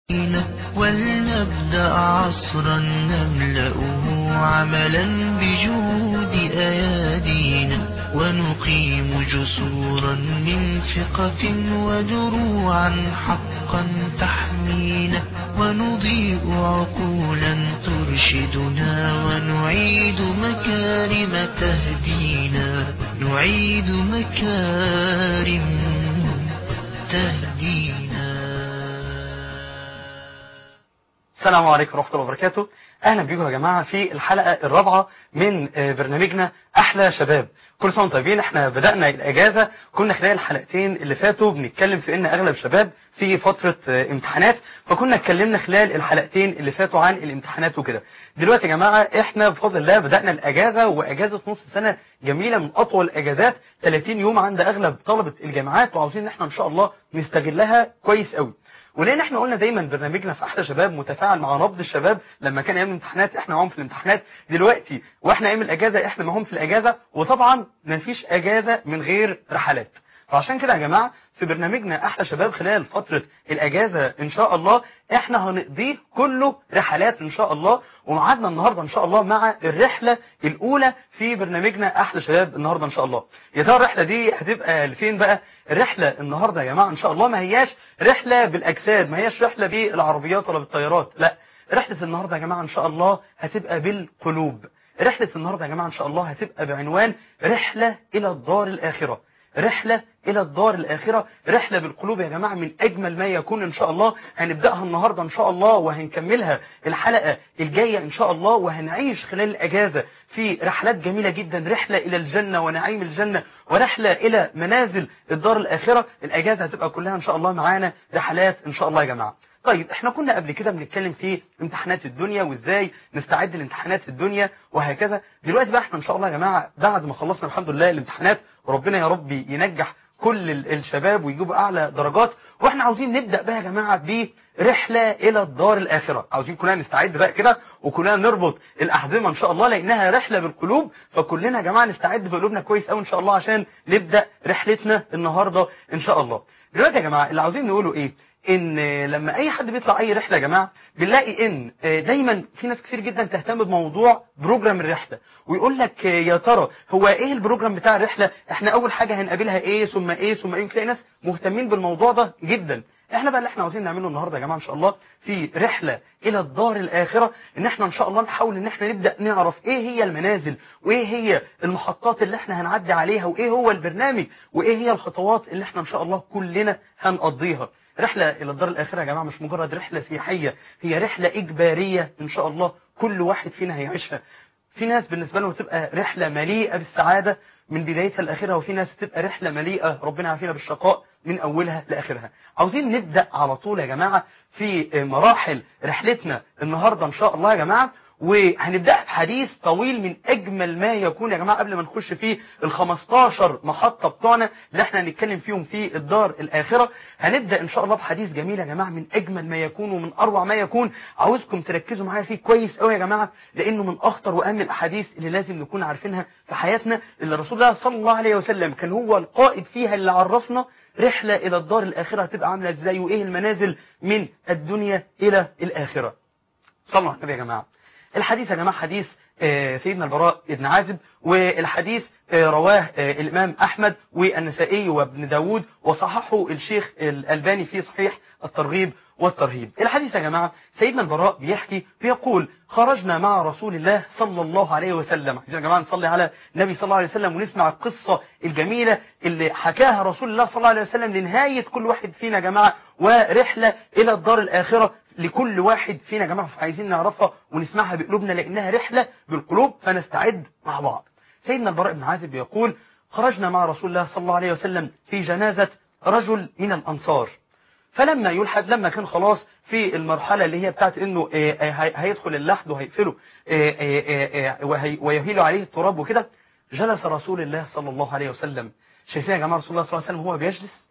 ولنبدأ عصرا نملأه عملا بجود أيادينا ونقيم جسورا من ثقة ودروعا حقا تحمينا ونضيء عقولا ترشدنا ونعيد مكارم تهدينا نعيد مكارم تهدينا السلام عليكم ورحمة الله وبركاته أهلا بيكم يا جماعة في الحلقة الرابعة من آه، برنامجنا أحلى شباب كل سنة وانتم طيبين احنا بدأنا الأجازة كنا خلال الحلقتين اللي فاتوا بنتكلم في إن أغلب شباب في فترة آه، امتحانات فكنا اتكلمنا خلال الحلقتين اللي فاتوا عن الامتحانات وكده دلوقتي يا جماعة احنا بفضل الله بدأنا الأجازة وأجازة نص سنة جميلة من أطول الأجازات 30 يوم عند أغلب طلبة الجامعات وعاوزين إن احنا إن شاء الله نستغلها كويس قوي ولان احنا قلنا دايما برنامجنا في احلى شباب متفاعل مع نبض الشباب لما كان ايام الامتحانات احنا معاهم في الامتحانات دلوقتي واحنا ايام الاجازه احنا معاهم في الاجازه وطبعا مفيش اجازه من غير رحلات فعشان كده يا جماعه في برنامجنا احلى شباب خلال فتره الاجازه ان شاء الله احنا هنقضيه كله رحلات ان شاء الله وميعادنا النهارده ان شاء الله مع الرحله الاولى في برنامجنا احلى شباب النهارده ان شاء الله يا ترى الرحله دي هتبقى لفين بقى الرحله النهارده يا جماعه ان شاء الله ما هياش رحله بالاجساد ما هياش رحله بالعربيات ولا بالطيارات لا رحله النهارده يا جماعه ان شاء الله هتبقى بالقلوب رحله النهارده يا جماعه ان شاء الله هتبقى بعنوان رحله الى الدار الاخره رحلة إلى الدار الآخرة رحلة بالقلوب يا جماعة من أجمل ما يكون إن شاء الله هنبدأها النهاردة إن شاء الله وهنكملها الحلقة الجاية إن شاء الله وهنعيش خلال الأجازة في رحلات جميلة جدا رحلة إلى الجنة ونعيم الجنة ورحلة إلى منازل الدار الآخرة الأجازة هتبقى كلها إن شاء الله معانا رحلات إن شاء الله يا جماعة طيب احنا كنا قبل كده بنتكلم في امتحانات الدنيا وازاي نستعد لامتحانات الدنيا وهكذا دلوقتي بقى احنا ان شاء الله يا جماعه بعد ما خلصنا الحمد لله الامتحانات وربنا يا رب ينجح كل ال- الشباب ويجيبوا اعلى درجات واحنا عاوزين نبدا بقى يا جماعه برحله الى الدار الاخره عاوزين كلنا نستعد بقى كده وكلنا نربط الاحزمه ان شاء الله لانها رحله بالقلوب فكلنا يا جماعه نستعد بقلوبنا كويس قوي ان شاء الله عشان نبدا رحلتنا النهارده ان شاء الله دلوقتي يا جماعه اللي عاوزين نقوله ايه ان لما اي حد بيطلع اي رحله يا جماعه بنلاقي ان دايما في ناس كتير جدا تهتم بموضوع بروجرام الرحله ويقول لك يا ترى هو ايه البروجرام بتاع الرحله احنا اول حاجه هنقابلها ايه ثم ايه ثم ايه تلاقي ناس مهتمين بالموضوع ده جدا احنا بقى اللي احنا عاوزين نعمله النهارده يا جماعه ان شاء الله في رحله الى الدار الاخره ان احنا ان شاء الله نحاول ان احنا نبدا نعرف ايه هي المنازل وايه هي المحطات اللي احنا هنعدي عليها وايه هو البرنامج وايه هي الخطوات اللي احنا ان شاء الله كلنا هنقضيها رحلة إلى الدار الآخرة يا جماعة مش مجرد رحلة سياحية هي رحلة إجبارية إن شاء الله كل واحد فينا هيعيشها في ناس بالنسبة لهم تبقى رحلة مليئة بالسعادة من بدايتها لآخرها وفي ناس تبقى رحلة مليئة ربنا يعافينا بالشقاء من أولها لآخرها عاوزين نبدأ على طول يا جماعة في مراحل رحلتنا النهاردة إن شاء الله يا جماعة وهنبدأ بحديث طويل من أجمل ما يكون يا جماعة قبل ما نخش في ال 15 محطة بتوعنا اللي احنا هنتكلم فيهم في الدار الآخرة هنبدأ إن شاء الله بحديث جميل يا جماعة من أجمل ما يكون ومن أروع ما يكون عاوزكم تركزوا معايا فيه كويس قوي يا جماعة لأنه من أخطر وأهم الأحاديث اللي لازم نكون عارفينها في حياتنا اللي رسول الله صلى الله عليه وسلم كان هو القائد فيها اللي عرفنا رحلة إلى الدار الآخرة هتبقى عاملة إزاي وإيه المنازل من الدنيا إلى الآخرة صلوا على النبي يا جماعة الحديث يا جماعة حديث آه، سيدنا البراء بن عازب والحديث آه، رواه آه، الإمام أحمد والنسائي وابن داود وصححه الشيخ الألباني في صحيح الترغيب والترهيب الحديث يا جماعة سيدنا البراء بيحكي بيقول خرجنا مع رسول الله صلى الله عليه وسلم عايزين يا جماعة نصلي على النبي صلى الله عليه وسلم ونسمع القصة الجميلة اللي حكاها رسول الله صلى الله عليه وسلم لنهاية كل واحد فينا يا جماعة ورحلة إلى الدار الآخرة لكل واحد فينا يا جماعة عايزين نعرفها ونسمعها بقلوبنا لأنها رحلة بالقلوب فنستعد مع بعض سيدنا البراء بن عازب يقول خرجنا مع رسول الله صلى الله عليه وسلم في جنازة رجل من الأنصار فلما يلحد لما كان خلاص في المرحلة اللي هي بتاعت انه آه، آه، هي- هيدخل اللحد وهيقفله آه، آه، آه، آه، وهي- ويهيل عليه التراب وكده جلس رسول الله صلى الله عليه وسلم شايفين يا جماعة رسول الله صلى الله عليه وسلم هو بيجلس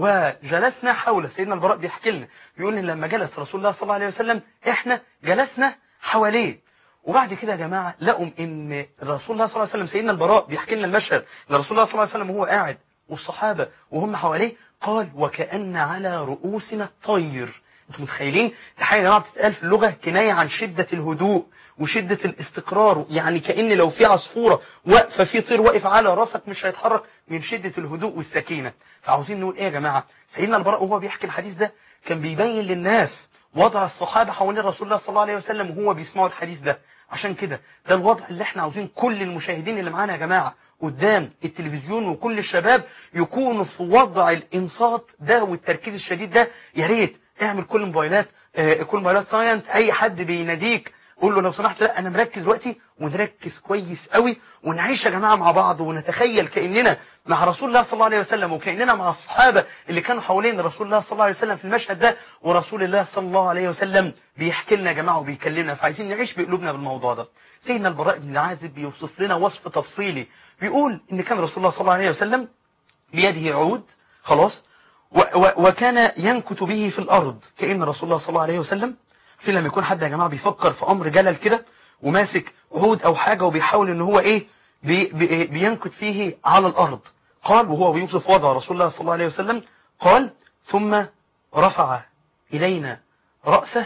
وجلسنا حوله سيدنا البراء بيحكي لنا بيقول ان لما جلس رسول الله صلى الله عليه وسلم احنا جلسنا حواليه وبعد كده يا جماعة لقوا ان رسول الله صلى الله عليه وسلم سيدنا البراء بيحكي لنا المشهد ان رسول الله صلى الله عليه وسلم وهو قاعد والصحابة وهم حواليه قال وكأن على رؤوسنا الطير انتوا متخيلين دي حاجه يا جماعه بتتقال في اللغه كنايه عن شده الهدوء وشده الاستقرار يعني كان لو في عصفوره واقفه في طير واقف على راسك مش هيتحرك من شده الهدوء والسكينه فعاوزين نقول ايه يا جماعه سيدنا البراء وهو بيحكي الحديث ده كان بيبين للناس وضع الصحابه حوالين رسول الله صلى الله عليه وسلم وهو بيسمعوا الحديث ده عشان كده ده الوضع اللي احنا عاوزين كل المشاهدين اللي معانا يا جماعه قدام التلفزيون وكل الشباب يكونوا في وضع الانصات ده والتركيز الشديد ده يا ريت اعمل كل موبايلات آه، كل موبايلات ساينت اي حد بيناديك قول له لو سمحت لا انا مركز دلوقتي ونركز كويس قوي ونعيش يا جماعه مع بعض ونتخيل كاننا مع رسول الله صلى الله عليه وسلم وكاننا مع الصحابه اللي كانوا حوالين رسول الله صلى الله عليه وسلم في المشهد ده ورسول الله صلى الله عليه وسلم بيحكي لنا يا جماعه وبيكلمنا فعايزين نعيش بقلوبنا بالموضوع ده سيدنا البراء بن عازب بيوصف لنا وصف تفصيلي بيقول ان كان رسول الله صلى الله عليه وسلم بيده عود خلاص و و وكان ينكت به في الارض كان رسول الله صلى الله عليه وسلم في لما يكون حد يا جماعه بيفكر في امر جلل كده وماسك عود او حاجه وبيحاول ان هو ايه بي بي بينكت فيه على الارض قال وهو بيوصف وضع رسول الله صلى الله عليه وسلم قال ثم رفع الينا راسه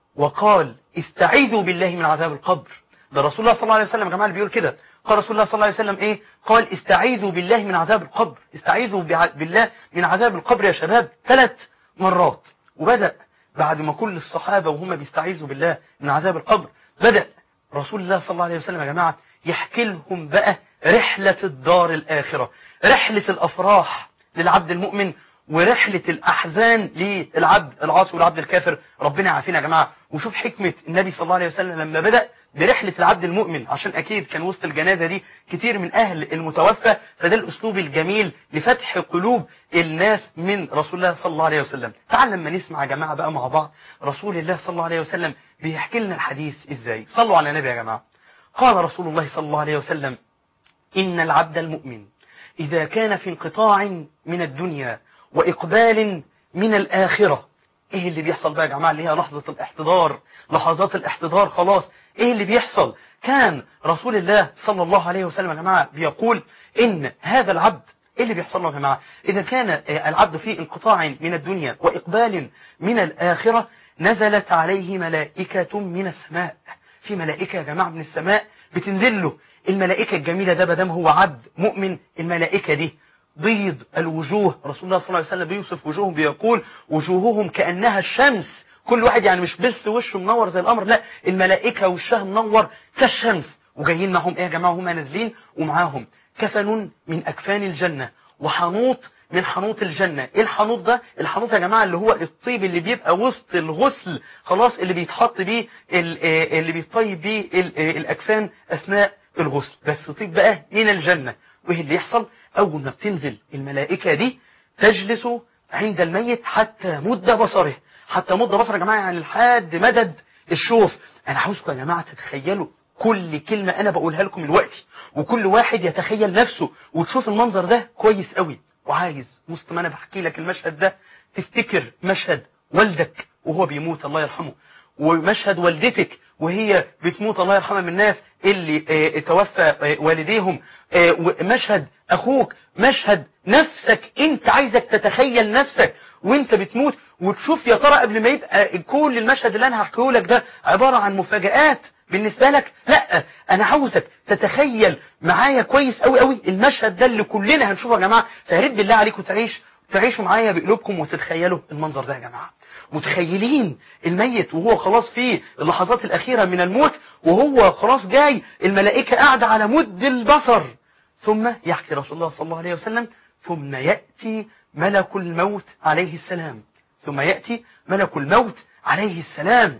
وقال استعيذوا بالله من عذاب القبر ده رسول الله صلى الله عليه وسلم يا جماعه اللي بيقول كده قال رسول الله صلى الله عليه وسلم ايه قال استعيذوا بالله من عذاب القبر استعيذوا بع- بالله من عذاب القبر يا شباب ثلاث مرات وبدأ بعد ما كل الصحابة وهم بيستعيذوا بالله من عذاب القبر بدأ رسول الله صلى الله عليه وسلم يا جماعة يحكي لهم بقى رحلة الدار الآخرة رحلة الأفراح للعبد المؤمن ورحلة الأحزان للعبد العاصي والعبد الكافر ربنا يعافينا يا جماعة وشوف حكمة النبي صلى الله عليه وسلم لما بدأ برحلة العبد المؤمن عشان أكيد كان وسط الجنازة دي كتير من أهل المتوفى فده الأسلوب الجميل لفتح قلوب الناس من رسول الله صلى الله عليه وسلم تعال لما نسمع يا جماعة بقى مع بعض رسول الله صلى الله عليه وسلم بيحكي لنا الحديث إزاي صلوا على النبي يا جماعة قال رسول الله صلى الله عليه وسلم إن العبد المؤمن إذا كان في انقطاع من الدنيا وإقبال من الآخرة إيه اللي بيحصل بقى يا جماعة اللي هي لحظة الاحتضار لحظات الاحتضار خلاص إيه اللي بيحصل كان رسول الله صلى الله عليه وسلم يا جماعة بيقول إن هذا العبد إيه اللي بيحصل له يا جماعة إذا كان آه، العبد في انقطاع من الدنيا وإقبال من الآخرة نزلت عليه ملائكة من السماء في ملائكة يا جماعة من السماء بتنزل له الملائكة الجميلة ده بدم هو عبد مؤمن الملائكة دي بيض الوجوه رسول الله صلى الله عليه وسلم بيوصف وجوههم بيقول وجوههم كأنها الشمس كل واحد يعني مش بس وشه منور زي القمر لا الملائكة وشها منور كالشمس وجايين معهم ايه يا جماعة هم نازلين ومعاهم كفن من أكفان الجنة وحنوط من حنوط الجنة ايه الحنوط ده الحنوط يا جماعة اللي هو الطيب اللي بيبقى وسط الغسل خلاص اللي بيتحط بيه ال- آه، اللي بيطيب بيه ال- آه، الأكفان أثناء الغسل بس طيب بقى من الجنة وايه اللي يحصل اول ما بتنزل الملائكة دي تجلس عند الميت حتى مد بصره حتى مد بصره يا جماعة يعني لحد مدد الشوف انا عاوزكم يا جماعة تتخيلوا كل كلمة انا بقولها لكم دلوقتي وكل واحد يتخيل نفسه وتشوف المنظر ده كويس قوي وعايز وسط ما انا بحكي لك المشهد ده تفتكر مشهد والدك وهو بيموت الله يرحمه ومشهد والدتك وهي بتموت الله يرحمها من الناس اللي آه، توفى آه، والديهم آه، ومشهد اخوك مشهد نفسك انت عايزك تتخيل نفسك وانت بتموت وتشوف يا ترى قبل ما يبقى كل المشهد اللي انا هحكيه لك ده عبارة عن مفاجآت بالنسبة لك لا انا عاوزك تتخيل معايا كويس قوي قوي المشهد ده اللي كلنا هنشوفه يا جماعة فياريت بالله عليكم تعيش تعيشوا معايا بقلوبكم وتتخيلوا المنظر ده يا جماعة متخيلين الميت وهو خلاص في اللحظات الأخيرة من الموت وهو خلاص جاي الملائكة قاعدة على مد البصر ثم يحكي رسول الله صلى الله عليه وسلم ثم يأتي ملك الموت عليه السلام ثم يأتي ملك الموت عليه السلام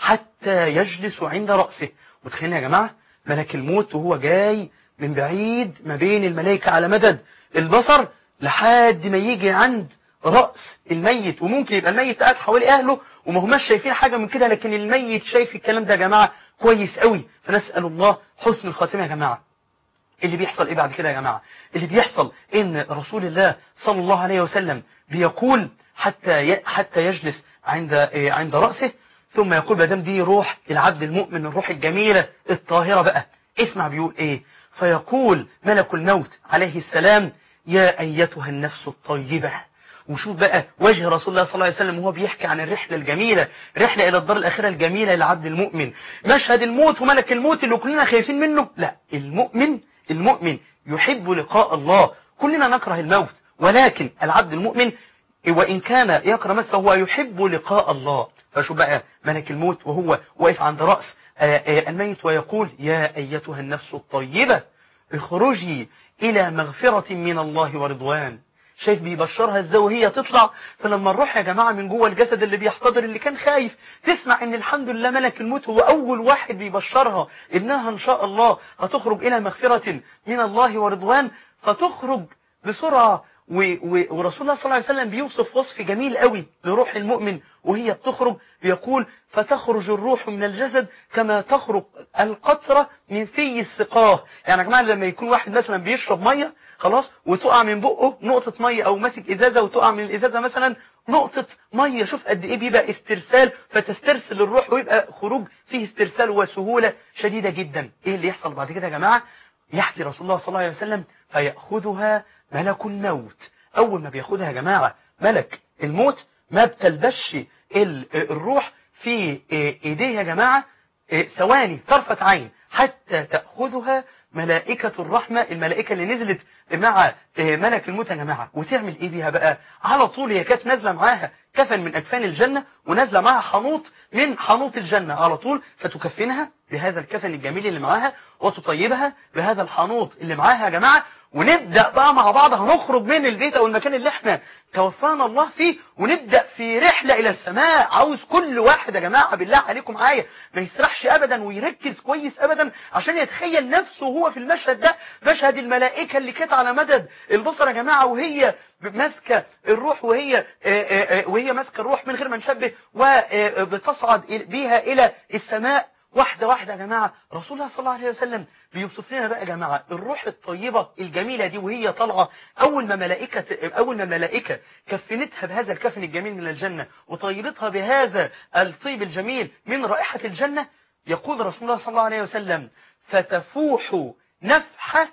حتى يجلس عند رأسه متخيلين يا جماعة ملك الموت وهو جاي من بعيد ما بين الملائكة على مدد البصر لحد ما يجي عند رأس الميت وممكن يبقى الميت قاعد حوالي أهله وما هماش شايفين حاجة من كده لكن الميت شايف الكلام ده يا جماعة كويس قوي فنسأل الله حسن الخاتمة يا جماعة اللي بيحصل ايه بعد كده يا جماعة اللي بيحصل ان رسول الله صلى الله عليه وسلم بيقول حتى ي... حتى يجلس عند إيه عند رأسه ثم يقول ما دام دي روح العبد المؤمن الروح الجميلة الطاهرة بقى اسمع بيقول ايه فيقول ملك الموت عليه السلام يا أيتها النفس الطيبة وشوف بقى وجه رسول الله صلى الله عليه وسلم وهو بيحكي عن الرحلة الجميلة رحلة إلى الدار الآخرة الجميلة لعبد المؤمن مشهد الموت وملك الموت اللي كلنا خايفين منه لا المؤمن المؤمن يحب لقاء الله كلنا نكره الموت ولكن العبد المؤمن وإن كان يكره الموت فهو يحب لقاء الله فشوف بقى ملك الموت وهو واقف عند رأس آه، آه، الميت ويقول يا أيتها النفس الطيبة اخرجي إلى مغفرة من الله ورضوان شايف بيبشرها ازاي وهي تطلع فلما الروح يا جماعة من جوه الجسد اللي بيحتضر اللي كان خايف تسمع ان الحمد لله ملك الموت هو اول واحد بيبشرها انها ان شاء الله هتخرج الى مغفرة من الله ورضوان فتخرج بسرعة و و ورسول الله صلى الله عليه وسلم بيوصف وصف جميل قوي لروح المؤمن وهي بتخرج بيقول فتخرج الروح من الجسد كما تخرج القطرة من في السقاه يعني يا جماعة لما يكون واحد مثلا بيشرب مية خلاص وتقع من بقه نقطة مية او ماسك ازازة وتقع من الازازة مثلا نقطة مية شوف قد ايه بيبقى استرسال فتسترسل الروح ويبقى خروج فيه استرسال وسهولة شديدة جدا ايه اللي يحصل بعد كده يا جماعة يحكي رسول الله صلى الله عليه وسلم فيأخذها ملك الموت أول ما بياخدها يا جماعة ملك الموت ما بتلبش ال- الروح في إيديه يا جماعة ثواني طرفة عين حتى تأخذها ملائكة الرحمة الملائكة اللي نزلت مع ملك الموت يا جماعة وتعمل ايه بيها بقى على طول هي كانت نازلة معاها كفن من أكفان الجنة ونازلة معاها حنوط من حنوط الجنة على طول فتكفنها بهذا الكفن الجميل اللي معاها وتطيبها بهذا الحنوط اللي معاها يا جماعة ونبدأ بقى مع بعض هنخرج من البيت او المكان اللي احنا توفانا الله فيه ونبدأ في رحلة الى السماء عاوز كل واحد يا جماعة بالله عليكم معايا ما يسرحش ابدا ويركز كويس ابدا عشان يتخيل نفسه وهو في المشهد ده مشهد الملائكة اللي كانت على مدد البصر يا جماعة وهي ماسكة الروح وهي آه، آه، آه، وهي ماسكة الروح من غير ما نشبه وبتصعد بيها الى السماء واحدة واحدة يا جماعة رسول الله صلى الله عليه وسلم بيوصف لنا بقى يا جماعة الروح الطيبة الجميلة دي وهي طالعة أول ما ملائكة أول ما ملائكة كفنتها بهذا الكفن الجميل من الجنة وطيبتها بهذا الطيب الجميل من رائحة الجنة يقول رسول الله صلى الله عليه وسلم فتفوح نفحة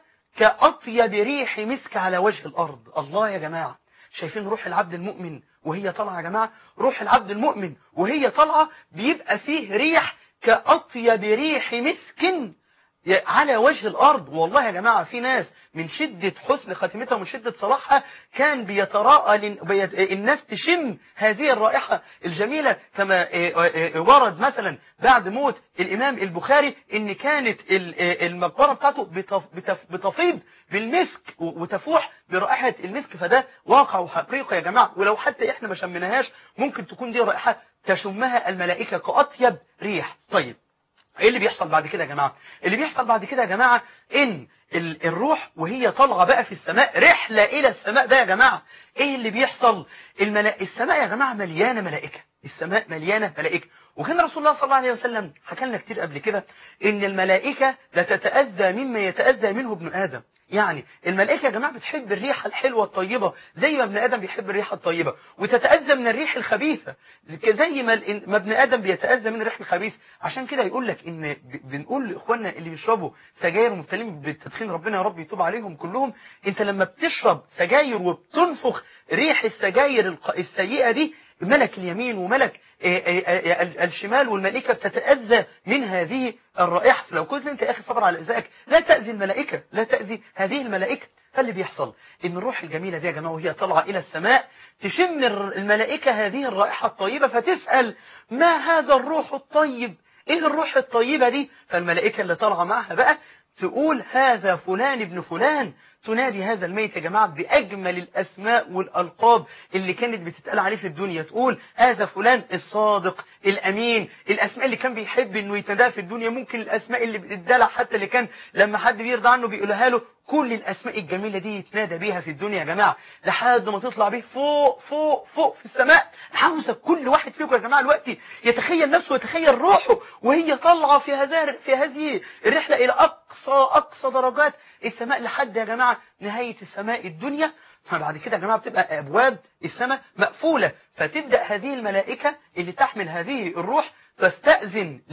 كأطيب ريح مسك على وجه الأرض الله يا جماعة شايفين روح العبد المؤمن وهي طالعة يا جماعة روح العبد المؤمن وهي طالعة بيبقى فيه ريح كأطيب ريح مسك على وجه الأرض والله يا جماعة في ناس من شدة حسن خاتمتها ومن شدة صلاحها كان بيتراءى لن- بيت- الناس تشم هذه الرائحة الجميلة كما آه، آه، آه، ورد مثلا بعد موت الإمام البخاري إن كانت ال- آه، المقبرة بتاعته بتف- بتف- بتفيض بالمسك و- وتفوح برائحة المسك فده واقع وحقيقة يا جماعة ولو حتى إحنا ما شمناهاش ممكن تكون دي رائحة تشمها الملائكة كأطيب ريح طيب ايه اللي بيحصل بعد كده يا جماعة اللي بيحصل بعد كده يا جماعة ان ال- الروح وهي طالعة بقى في السماء رحلة الى السماء بقى يا جماعة ايه اللي بيحصل الملا... السماء يا جماعة مليانة ملائكة السماء مليانة ملائكة وكان رسول الله صلى الله عليه وسلم حكى لنا كتير قبل كده ان الملائكة لا تتأذى مما يتأذى منه ابن آدم يعني الملائكة يا جماعة بتحب الريحة الحلوة الطيبة زي ما ابن آدم بيحب الريحة الطيبة وتتأذى من الريح الخبيثة زي ما ال- ما ابن آدم بيتأذى من الريح الخبيث عشان كده يقول لك إن ب- بنقول لإخواننا اللي بيشربوا سجاير ومبتلين بالتدخين ربنا يا رب يتوب عليهم كلهم أنت لما بتشرب سجاير وبتنفخ ريح السجاير الق- السيئة دي ملك اليمين وملك آه، آه، آه، ال- الشمال والملائكة بتتأذى من هذه الرائحة فلو كنت انت يا اخي صبر على إزائك لا تأذي الملائكة لا تأذي هذه الملائكة فاللي بيحصل ان الروح الجميلة دي يا جماعة وهي طالعة إلى السماء تشم الر- الملائكة هذه الرائحة الطيبة فتسأل ما هذا الروح الطيب ايه الروح الطيبة دي فالملائكة اللي طالعة معها بقى تقول هذا فلان ابن فلان تنادي هذا الميت يا جماعة بأجمل الأسماء والألقاب اللي كانت بتتقال عليه في الدنيا تقول هذا فلان الصادق الأمين الأسماء اللي كان بيحب إنه يتنادى في الدنيا ممكن الأسماء اللي بتدلع حتى اللي كان لما حد بيرضى عنه بيقولها له كل الأسماء الجميلة دي يتنادى بيها في الدنيا يا جماعة لحد ما تطلع بيه فوق فوق فوق في السماء عاوزك كل واحد فيكم يا جماعة دلوقتي يتخيل نفسه ويتخيل روحه وهي طالعة في هذا في هذه الرحلة إلى أقصى أقصى درجات السماء لحد يا جماعة نهاية السماء الدنيا فبعد كده يا جماعة بتبقى أبواب السماء مقفولة فتبدأ هذه الملائكة اللي تحمل هذه الروح تستأذن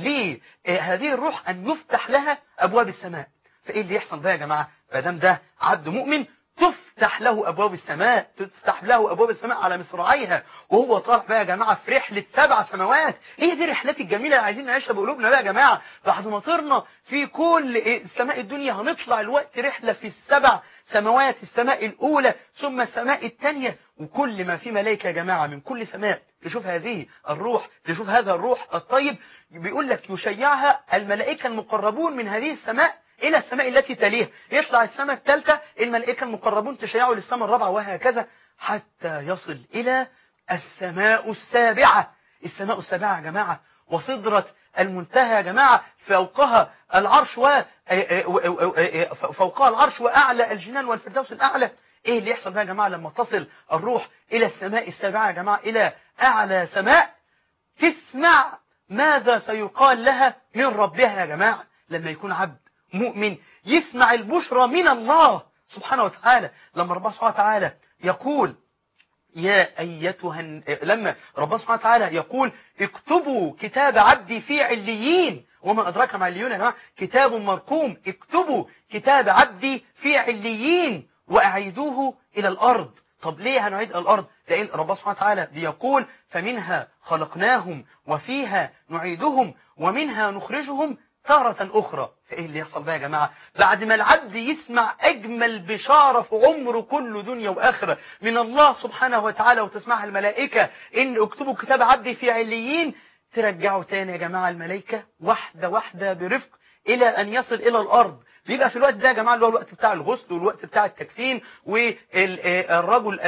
لهذه الروح أن يفتح لها أبواب السماء فإيه اللي يحصل بقى يا جماعة ما دام ده عبد مؤمن تفتح له ابواب السماء تفتح له ابواب السماء على مصراعيها وهو طالع بقى يا جماعه في رحله سبع سماوات هي دي الرحلات الجميله اللي عايزين نعيشها بقلوبنا بقى يا جماعه بعد ما طرنا في كل السماء الدنيا هنطلع الوقت رحله في السبع سماوات السماء الاولى ثم السماء الثانيه وكل ما في ملائكه يا جماعه من كل سماء تشوف هذه الروح تشوف هذا الروح الطيب بيقول لك يشيعها الملائكه المقربون من هذه السماء إلى السماء التي تليها يطلع السماء الثالثة الملائكة المقربون تشيعوا للسماء الرابعة وهكذا حتى يصل إلى السماء السابعة السماء السابعة يا جماعة وصدرة المنتهى يا جماعة فوقها العرش و فوقها العرش وأعلى الجنان والفردوس الأعلى إيه اللي يحصل بقى يا جماعة لما تصل الروح إلى السماء السابعة يا جماعة إلى أعلى سماء تسمع ماذا سيقال لها من ربها يا جماعة لما يكون عبد مؤمن يسمع البشرى من الله سبحانه وتعالى لما ربنا سبحانه وتعالى يقول يا أيتها لما ربنا سبحانه وتعالى يقول اكتبوا كتاب عبدي في عليين وما أدراك مع عليون يا جماعة كتاب مرقوم اكتبوا كتاب عبدي في عليين وأعيدوه إلى الأرض طب ليه هنعيد الأرض لأن ربنا سبحانه وتعالى بيقول فمنها خلقناهم وفيها نعيدهم ومنها نخرجهم تارة أخرى فإيه اللي يحصل بقى يا جماعة بعد ما العبد يسمع أجمل بشارة في عمره كله دنيا وآخرة من الله سبحانه وتعالى وتسمعها الملائكة إن اكتبوا كتاب عبدي في عليين ترجعوا تاني يا جماعة الملائكة واحدة واحدة برفق إلى أن يصل إلى الأرض بيبقى في الوقت ده يا جماعة اللي هو الوقت بتاع الغسل والوقت بتاع التكفين والرجل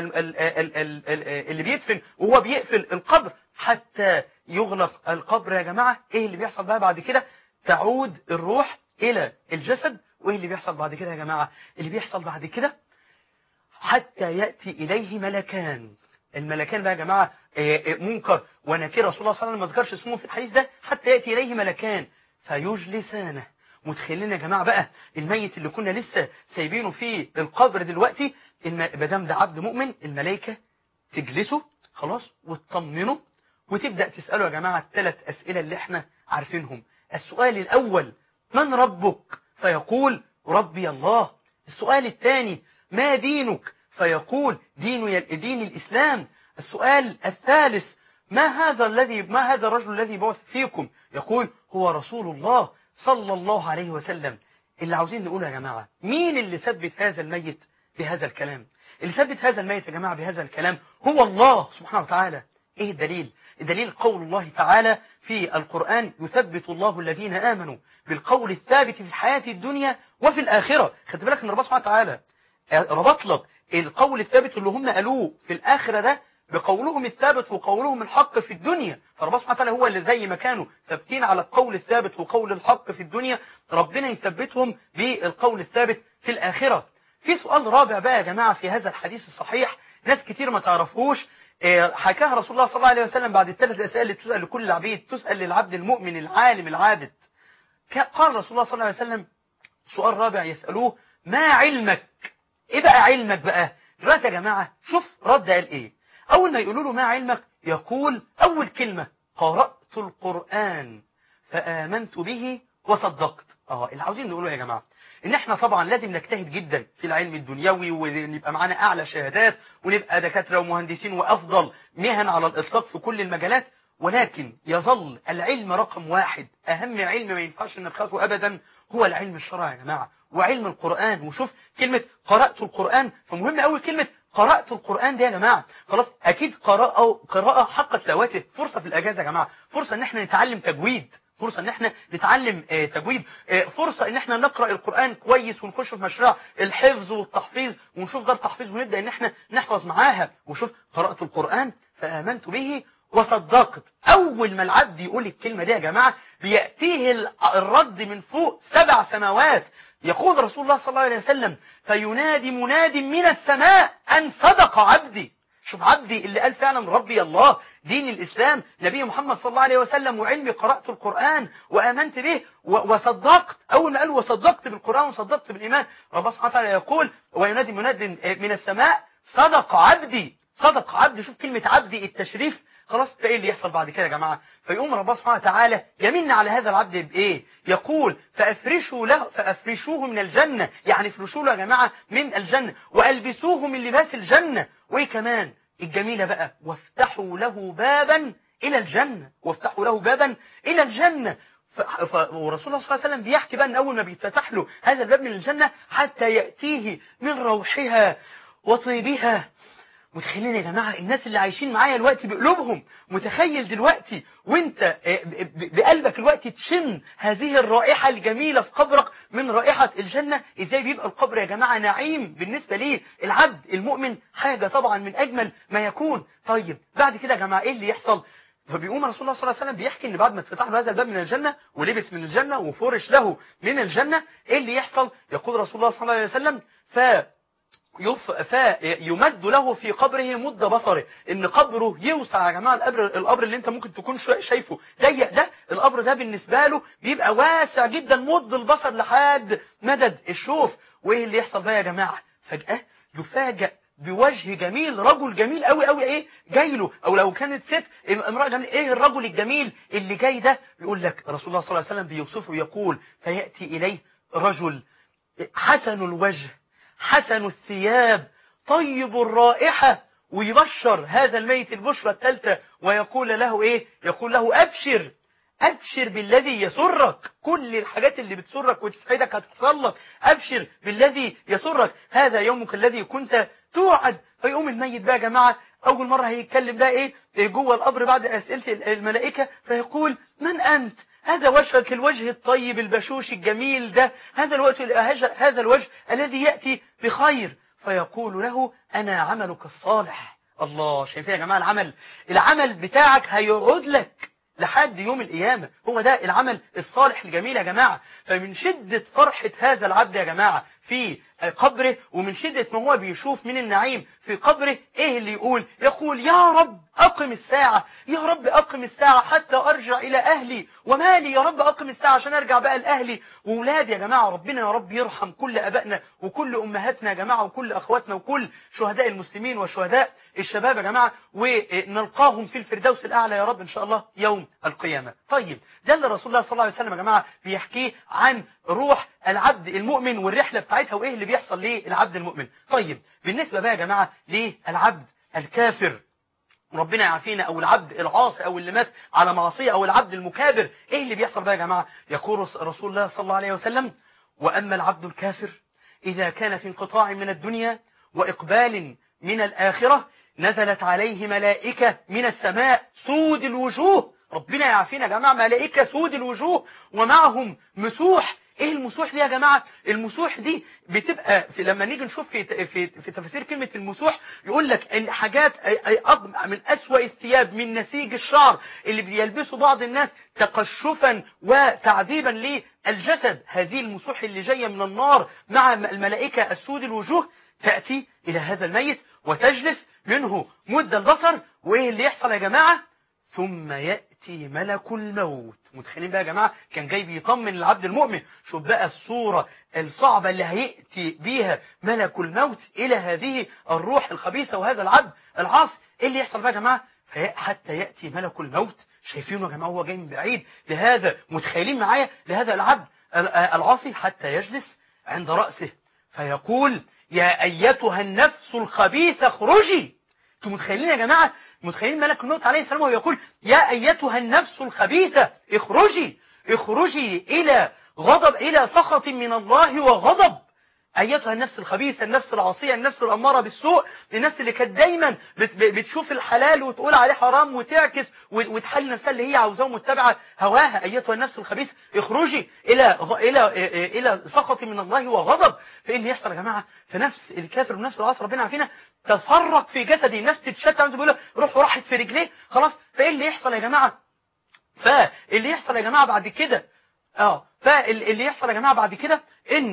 اللي بيدفن وهو بيقفل القبر حتى يغلق القبر يا جماعة ايه اللي بيحصل بقى بعد كده تعود الروح الى الجسد وايه اللي بيحصل بعد كده يا جماعة اللي بيحصل بعد كده حتى يأتي إليه ملكان الملكان بقى يا جماعة منكر ونكير رسول الله صلى الله عليه وسلم ما ذكرش اسمه في الحديث ده حتى يأتي إليه ملكان فيجلسانه متخيلين يا جماعة بقى الميت اللي كنا لسه سايبينه في القبر دلوقتي مادام ده عبد مؤمن الملائكة تجلسه خلاص وتطمنه وتبدأ تسأله يا جماعة الثلاث أسئلة اللي احنا عارفينهم السؤال الأول من ربك فيقول ربي الله السؤال الثاني ما دينك فيقول دين دين الإسلام السؤال الثالث ما هذا الذي ما هذا الرجل الذي بعث فيكم يقول هو رسول الله صلى الله عليه وسلم اللي عاوزين نقوله يا جماعة مين اللي ثبت هذا الميت بهذا الكلام اللي ثبت هذا الميت يا جماعة بهذا الكلام هو الله سبحانه وتعالى ايه الدليل الدليل قول الله تعالى في القرآن يثبت الله الذين آمنوا بالقول الثابت في الحياة الدنيا وفي الآخرة خدت بالك ان ربنا سبحانه وتعالى ربط لك القول الثابت اللي هم قالوه في الآخرة ده بقولهم الثابت وقولهم الحق في الدنيا فربنا سبحانه وتعالى هو اللي زي ما كانوا ثابتين على القول الثابت وقول الحق في الدنيا ربنا يثبتهم بالقول الثابت في الآخرة في سؤال رابع بقى يا جماعة في هذا الحديث الصحيح ناس كتير ما تعرفوش حكاها رسول الله صلى الله عليه وسلم بعد الثلاث أسئلة اللي تسأل لكل العبيد تسأل للعبد المؤمن العالم العابد قال رسول الله صلى الله عليه وسلم سؤال رابع يسألوه ما علمك ايه بقى علمك بقى دلوقتي يا جماعة شوف رد قال ايه اول ما يقولوا له ما علمك يقول اول كلمة قرأت القرآن فآمنت به وصدقت اه اللي عاوزين نقوله يا جماعة ان احنا طبعا لازم نجتهد جدا في العلم الدنيوي ونبقى معانا اعلى شهادات ونبقى دكاترة ومهندسين وافضل مهن على الاطلاق في كل المجالات ولكن يظل العلم رقم واحد اهم علم ما ينفعش نبخسه ابدا هو العلم الشرعي يا جماعة وعلم القرآن وشوف كلمة قرأت القرآن فمهم قوي كلمة قرأت القرآن ده يا جماعة خلاص أكيد قراءة قراءة حق تلاوته فرصة في الأجازة يا جماعة فرصة إن احنا نتعلم تجويد فرصة ان احنا نتعلم اه تجويد اه فرصة ان احنا نقرأ القرآن كويس ونخش في مشروع الحفظ والتحفيظ ونشوف دار تحفيظ ونبدأ ان احنا نحفظ معاها وشوف قرأت القرآن فآمنت به وصدقت اول ما العبد يقول الكلمة دي يا جماعة بيأتيه الرد من فوق سبع سماوات يقول رسول الله صلى الله عليه وسلم فينادي مناد من السماء أن صدق عبدي شوف عبدي اللي قال فعلا ربي الله دين الإسلام نبي محمد صلى الله عليه وسلم وعلمي قرأت القرآن وآمنت به وصدقت أول ما قال وصدقت بالقرآن وصدقت بالإيمان ربنا سبحانه وتعالى يقول وينادي مناد من السماء صدق عبدي صدق عبدي شوف كلمة عبدي التشريف خلاص فايه اللي يحصل بعد كده يا جماعه فيقوم ربنا سبحانه وتعالى يمن على هذا العبد بايه يقول فافرشوا له فافرشوه من الجنه يعني افرشوا له يا جماعه من الجنه والبسوه من لباس الجنه وايه كمان الجميله بقى وافتحوا له بابا الى الجنه وافتحوا له بابا الى الجنه ف... ف... ورسول الله صلى الله عليه وسلم بيحكي بقى ان اول ما بيتفتح له هذا الباب من الجنه حتى ياتيه من روحها وطيبها متخيلين يا جماعة الناس اللي عايشين معايا دلوقتي بقلوبهم متخيل دلوقتي وانت بقلبك دلوقتي تشم هذه الرائحة الجميلة في قبرك من رائحة الجنة ازاي بيبقى القبر يا جماعة نعيم بالنسبة ليه العبد المؤمن حاجة طبعا من اجمل ما يكون طيب بعد كده يا جماعة ايه اللي يحصل فبيقوم رسول الله صلى الله عليه وسلم بيحكي ان بعد ما اتفتح له هذا الباب من الجنة ولبس من الجنة وفرش له من الجنة ايه اللي يحصل يقول رسول الله صلى الله عليه وسلم ف يف... فيمد له في قبره مد بصره ان قبره يوسع يا جماعه القبر القبر اللي انت ممكن تكون شايفه ضيق ده القبر ده بالنسبه له بيبقى واسع جدا مد البصر لحد مدد الشوف وايه اللي يحصل بقى يا جماعه فجاه يفاجئ بوجه جميل رجل جميل قوي قوي ايه جاي له او لو كانت ست امراه جميل ايه الرجل الجميل اللي جاي ده يقول لك رسول الله صلى الله عليه وسلم بيوصفه يقول فياتي اليه رجل حسن الوجه حسن الثياب طيب الرائحة ويبشر هذا الميت البشرة الثالثة ويقول له ايه يقول له ابشر ابشر بالذي يسرك كل الحاجات اللي بتسرك وتسعدك هتحصل لك ابشر بالذي يسرك هذا يومك الذي كنت توعد فيقوم الميت بقى يا جماعة اول مرة هيتكلم بقى ايه جوه القبر بعد اسئلة الملائكة فيقول من انت هذا وجهك الوجه الطيب البشوش الجميل ده هذا الوجه هذا الوجه الذي يأتي بخير فيقول له أنا عملك الصالح الله شايفين يا جماعة العمل العمل بتاعك هيقعد لك لحد يوم القيامة هو ده العمل الصالح الجميل يا جماعة فمن شدة فرحة هذا العبد يا جماعة في قبره ومن شدة ما هو بيشوف من النعيم في قبره ايه اللي يقول يقول يا رب اقم الساعة يا رب اقم الساعة حتى ارجع الى اهلي ومالي يا رب اقم الساعة عشان ارجع بقى لاهلي واولادي يا جماعة ربنا يا رب يرحم كل ابائنا وكل امهاتنا يا جماعة وكل اخواتنا وكل شهداء المسلمين وشهداء الشباب يا جماعة ونلقاهم في الفردوس الاعلى يا رب ان شاء الله يوم القيامة طيب ده اللي رسول الله صلى الله عليه وسلم يا جماعة بيحكيه عن روح العبد المؤمن والرحلة بتاعتها وايه اللي بيحصل للعبد المؤمن طيب بالنسبة بقى يا جماعة للعبد الكافر ربنا يعافينا او العبد العاصي او اللي مات على معصية او العبد المكابر ايه اللي بيحصل بقى يا جماعة يقول رسول الله صلى الله عليه وسلم واما العبد الكافر اذا كان في انقطاع من الدنيا واقبال من الاخرة نزلت عليه ملائكة من السماء سود الوجوه ربنا يعافينا يا جماعة ملائكة سود الوجوه ومعهم مسوح ايه المسوح دي يا جماعة المسوح دي بتبقى في لما نيجي نشوف في في في تفسير كلمة المسوح يقول لك ان حاجات من اسوأ الثياب من نسيج الشعر اللي بيلبسه بعض الناس تقشفا وتعذيبا للجسد هذه المسوح اللي جاية من النار مع الملائكة السود الوجوه تأتي الى هذا الميت وتجلس منه مد البصر وايه اللي يحصل يا جماعة ثم يأتي ملك الموت متخيلين بقى يا جماعة كان جاي بيطمن العبد المؤمن شوف بقى الصورة الصعبة اللي هيأتي بيها ملك الموت إلى هذه الروح الخبيثة وهذا العبد العاصي إيه اللي يحصل بقى يا جماعة حتى يأتي ملك الموت شايفينه يا جماعة هو جاي من بعيد لهذا متخيلين معايا لهذا العبد العاصي حتى يجلس عند رأسه فيقول يا أيتها النفس الخبيثة اخرجي انتوا متخيلين يا جماعة متخيلين ملك الموت عليه السلام وهو يقول يا أيتها النفس الخبيثة اخرجي اخرجي إلى غضب إلى سخط من الله وغضب أيتها النفس الخبيثة النفس العاصية النفس الأمارة بالسوء النفس اللي كانت دايما بت بتشوف الحلال وتقول عليه حرام وتعكس وتحل نفسها اللي هي عاوزاه ومتبعة هواها أيتها النفس الخبيثة اخرجي إلى إلى إلى سخط من الله وغضب فإيه اللي يحصل يا جماعة في نفس الكافر ونفس العاصي ربنا عارفينها تفرق في جسدي النفس تتشتت زي بيقول روح راحت في رجليه خلاص فإيه اللي يحصل يا جماعة فاللي يحصل يا جماعة بعد كده اه فاللي يحصل يا جماعة بعد كده ان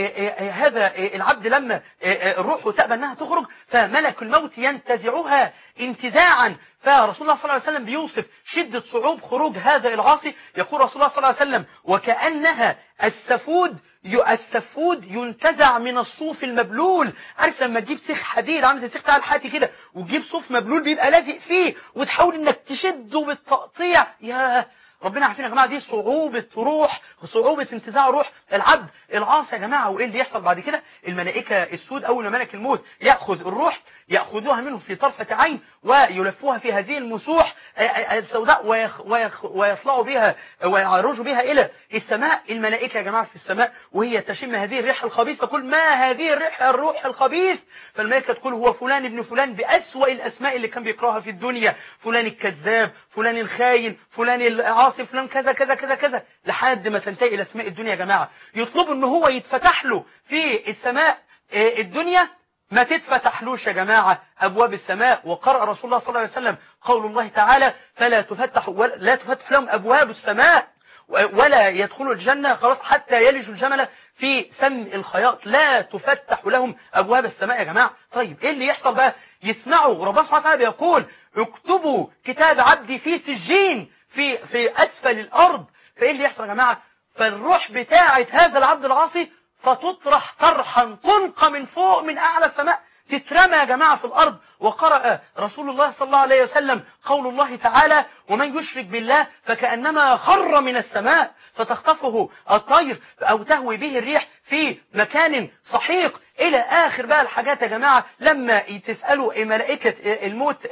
هذا العبد لما الروح تأبى انها تخرج فملك الموت ينتزعها انتزاعا فرسول الله صلى الله عليه وسلم بيوصف شدة صعوب خروج هذا العاصي يقول رسول الله صلى الله عليه وسلم وكأنها السفود ي- السفود ينتزع من الصوف المبلول عارف لما تجيب سيخ حديد عامل زي سيخ بتاع الحاتي كده وتجيب صوف مبلول بيبقى لازق فيه وتحاول انك تشده بالتقطيع يا ربنا عارفين يا جماعه دي صعوبه روح وصعوبه انتزاع روح العبد العاصي يا جماعه وايه اللي يحصل بعد كده الملائكه السود اول ما ملك الموت ياخذ الروح ياخذوها منه في طرفه عين ويلفوها في هذه المسوح آه، آه، السوداء ويخ ويخ ويطلعوا بها ويعرجوا بها الى السماء الملائكه يا جماعه في السماء وهي تشم هذه الريحه الخبيثه تقول ما هذه الريحه الروح الخبيث فالملائكه تقول هو فلان ابن فلان باسوا الاسماء اللي كان بيكرهها في الدنيا فلان الكذاب فلان الخاين فلان العاصي فلان كذا كذا كذا كذا لحد ما تنتهي الى اسماء الدنيا يا جماعه يطلبوا ان هو يتفتح له في السماء آه، الدنيا ما تتفتحلوش يا جماعة أبواب السماء وقرأ رسول الله صلى الله عليه وسلم قول الله تعالى فلا تفتح ولا لا تفتح لهم أبواب السماء ولا يدخلوا الجنة خلاص حتى يلجوا الجمل في سم الخياط لا تفتح لهم أبواب السماء يا جماعة طيب إيه اللي يحصل بقى يسمعوا ربنا سبحانه وتعالى بيقول اكتبوا كتاب عبدي في سجين في في أسفل الأرض فإيه اللي يحصل يا جماعة فالروح بتاعة هذا العبد العاصي فتطرح طرحا تلقى من فوق من أعلى السماء تترمى يا جماعة في الأرض وقرأ رسول الله صلى الله عليه وسلم قول الله تعالى ومن يشرك بالله فكأنما خر من السماء فتخطفه الطير أو تهوي به الريح في مكان صحيق إلى آخر بقى الحاجات يا جماعة لما تسألوا ملائكة الموت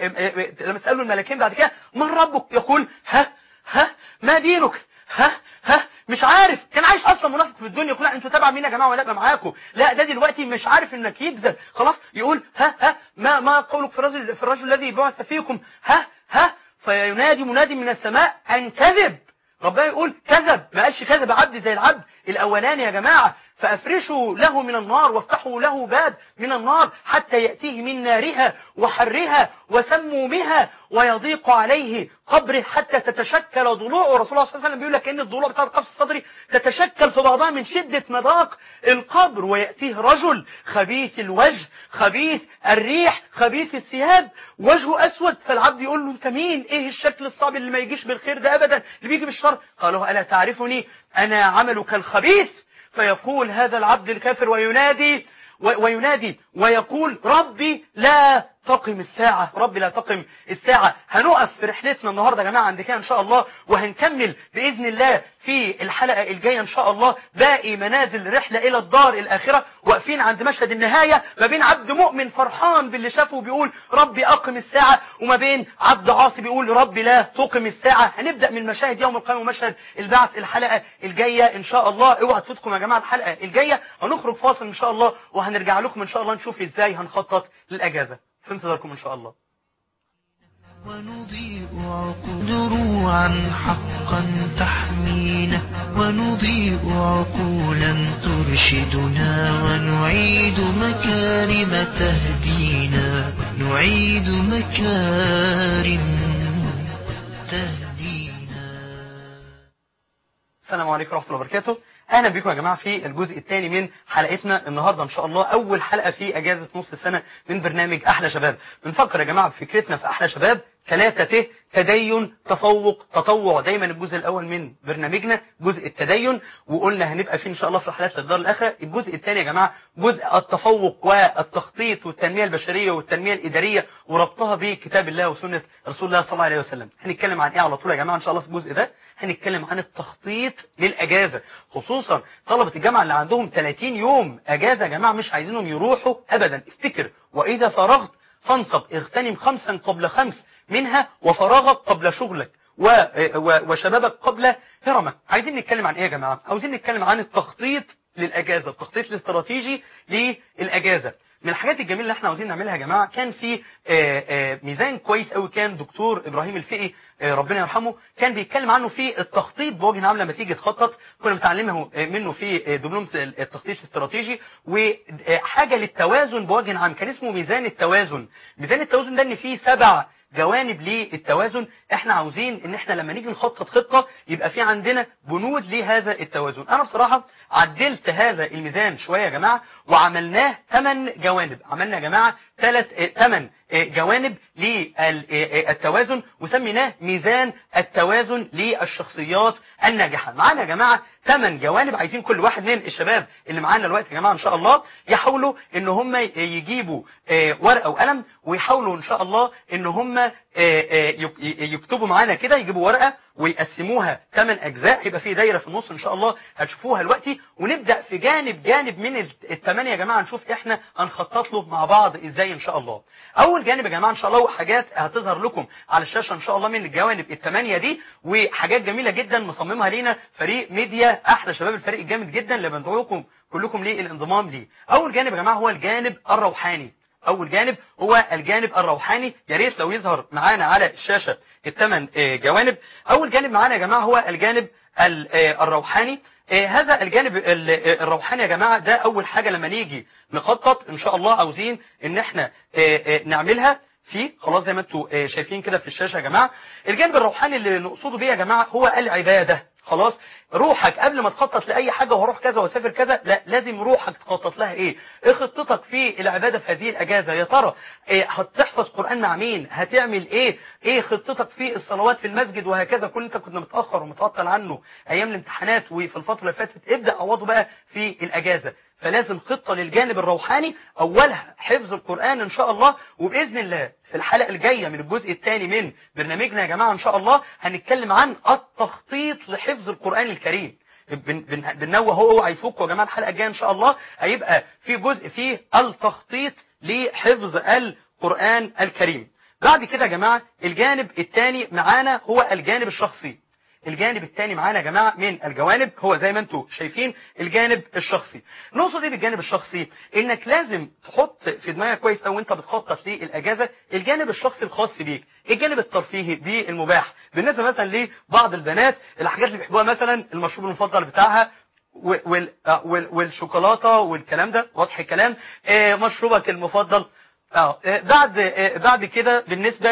لما تسألوا الملائكين بعد كده من ربك يقول ها ها ما دينك ها ها مش عارف كان عايش اصلا منافق في الدنيا يقول لا انتوا تابع مين يا جماعه ولا ابقى معاكم لا ده دلوقتي مش عارف انك يكذب خلاص يقول ها ها ما ما قولك في الرجل في الرجل الذي بعث فيكم ها ها فينادي منادي من السماء ان كذب ربنا يقول كذب ما قالش كذب عبد زي العبد الاولاني يا جماعه فافرشوا له من النار وافتحوا له باب من النار حتى ياتيه من نارها وحرها وسمومها ويضيق عليه قبره حتى تتشكل ضلوعه رسول الله صلى الله عليه وسلم بيقول لك ان الضلوع بتاعت قفص الصدري تتشكل في بعضها من شده مذاق القبر وياتيه رجل خبيث الوجه خبيث الريح خبيث الثياب وجهه اسود فالعبد يقول له انت مين ايه الشكل الصعب اللي ما يجيش بالخير ده ابدا اللي بيجي بالشر قال له الا تعرفني انا عملك الخبيث فيقول هذا العبد الكافر وينادي وينادي ويقول ربي لا تقم الساعة ربي لا تقم الساعة هنقف في رحلتنا النهاردة يا جماعة عند كده إن شاء الله وهنكمل بإذن الله في الحلقة الجاية إن شاء الله باقي منازل رحلة إلى الدار الآخرة واقفين عند مشهد النهاية ما بين عبد مؤمن فرحان باللي شافه بيقول ربي أقم الساعة وما بين عبد عاصي بيقول ربي لا تقم الساعة هنبدأ من مشاهد يوم القيامة ومشهد البعث الحلقة الجاية إن شاء الله اوعى تفوتكم يا جماعة الحلقة الجاية هنخرج فاصل إن شاء الله وهنرجع لكم إن شاء الله نشوف إزاي هنخطط للأجازة في انتظاركم إن شاء الله ونضيء عقول دروعا حقا تحمينا ونضيء عقولا ترشدنا ونعيد مكارم تهدينا نعيد مكارم تهدينا السلام عليكم ورحمة الله وبركاته اهلا بكم يا جماعه في الجزء الثاني من حلقتنا النهارده ان شاء الله اول حلقه في اجازه نص السنه من برنامج احلى شباب بنفكر يا جماعه بفكرتنا في احلى شباب ثلاثة ت تدين تفوق تطوع دايما الجزء الاول من برنامجنا جزء التدين وقلنا هنبقى فيه ان شاء الله في رحلات للدار الاخره الجزء الثاني يا جماعه جزء التفوق والتخطيط والتنميه البشريه والتنميه الاداريه وربطها بكتاب الله وسنه رسول الله صلى الله عليه وسلم هنتكلم عن ايه على طول يا جماعه ان شاء الله في الجزء ده هنتكلم عن التخطيط للاجازه خصوصا طلبه الجامعه اللي عندهم 30 يوم اجازه يا جماعه مش عايزينهم يروحوا ابدا افتكر واذا فرغت فانصب اغتنم خمسا قبل خمس منها وفراغك قبل شغلك و... و... وشبابك قبل هرمك عايزين نتكلم عن ايه يا جماعه عاوزين نتكلم عن التخطيط للاجازه التخطيط الاستراتيجي للاجازه من الحاجات الجميله اللي احنا عاوزين نعملها يا جماعه كان في آآ آآ ميزان كويس قوي كان دكتور ابراهيم الفقي ربنا يرحمه كان بيتكلم عنه في التخطيط بوجه عام لما تيجي تخطط كنا متعلمه منه في دبلوم التخطيط الاستراتيجي وحاجه للتوازن بوجه عام كان اسمه ميزان التوازن ميزان التوازن ده ان فيه سبع جوانب للتوازن احنا عاوزين ان احنا لما نيجي نخطط خطة يبقى في عندنا بنود لهذا التوازن انا بصراحة عدلت هذا الميزان شوية يا جماعة وعملناه 8 جوانب عملنا يا جماعة 3 8 جوانب للتوازن وسميناه ميزان التوازن للشخصيات الناجحة معانا يا جماعة 8 جوانب عايزين كل واحد من الشباب اللي معانا دلوقتي يا جماعة ان شاء الله يحاولوا ان هم يجيبوا ورقة وقلم ويحاولوا ان شاء الله ان هم يكتبوا معانا كده يجيبوا ورقة ويقسموها 8 اجزاء يبقى في دايره في النص ان شاء الله هتشوفوها دلوقتي ونبدا في جانب جانب من الثمانيه يا جماعه نشوف احنا هنخطط له مع بعض ازاي ان شاء الله اول جانب يا جماعه ان شاء الله حاجات هتظهر لكم على الشاشه ان شاء الله من الجوانب الثمانيه دي وحاجات جميله جدا مصممها لينا فريق ميديا احلى شباب الفريق الجامد جدا اللي بندعوكم كلكم للانضمام ليه اول جانب يا جماعه هو الجانب الروحاني اول جانب هو الجانب الروحاني يا ريت لو يظهر معانا على الشاشه الثمان جوانب اول جانب معانا يا جماعه هو الجانب الروحاني هذا الجانب الروحاني يا جماعه ده اول حاجه لما نيجي نخطط ان شاء الله عاوزين ان احنا نعملها في خلاص زي ما انتم شايفين كده في الشاشه يا جماعه الجانب الروحاني اللي نقصده بيه يا جماعه هو العباده خلاص روحك قبل ما تخطط لاي حاجه وهروح كذا واسافر كذا لا لازم روحك تخطط لها ايه ايه خطتك في العباده في هذه الاجازه يا ترى إيه هتحفظ قران مع مين هتعمل ايه ايه خطتك في الصلوات في المسجد وهكذا كل انت كنت متاخر ومتعطل عنه ايام الامتحانات وفي الفتره اللي فاتت ابدا عوضه بقى في الاجازه فلازم خطه للجانب الروحاني اولها حفظ القران ان شاء الله وباذن الله في الحلقه الجايه من الجزء الثاني من برنامجنا يا جماعه ان شاء الله هنتكلم عن التخطيط لحفظ القران الكريم بنوه هو هيفك يا جماعه الحلقه الجايه ان شاء الله هيبقى في جزء فيه التخطيط لحفظ القران الكريم بعد كده يا جماعه الجانب الثاني معانا هو الجانب الشخصي الجانب الثاني معانا يا جماعه من الجوانب هو زي ما انتم شايفين الجانب الشخصي نقصد ايه بالجانب الشخصي انك لازم تحط في دماغك كويس او انت بتخطط للاجازه الجانب الشخصي الخاص بيك الجانب الترفيهي بالمباح بالنسبه مثلا لبعض البنات الحاجات اللي بيحبوها مثلا المشروب المفضل بتاعها وال والشوكولاته والكلام ده واضح الكلام مشروبك المفضل اه بعد آه بعد كده بالنسبه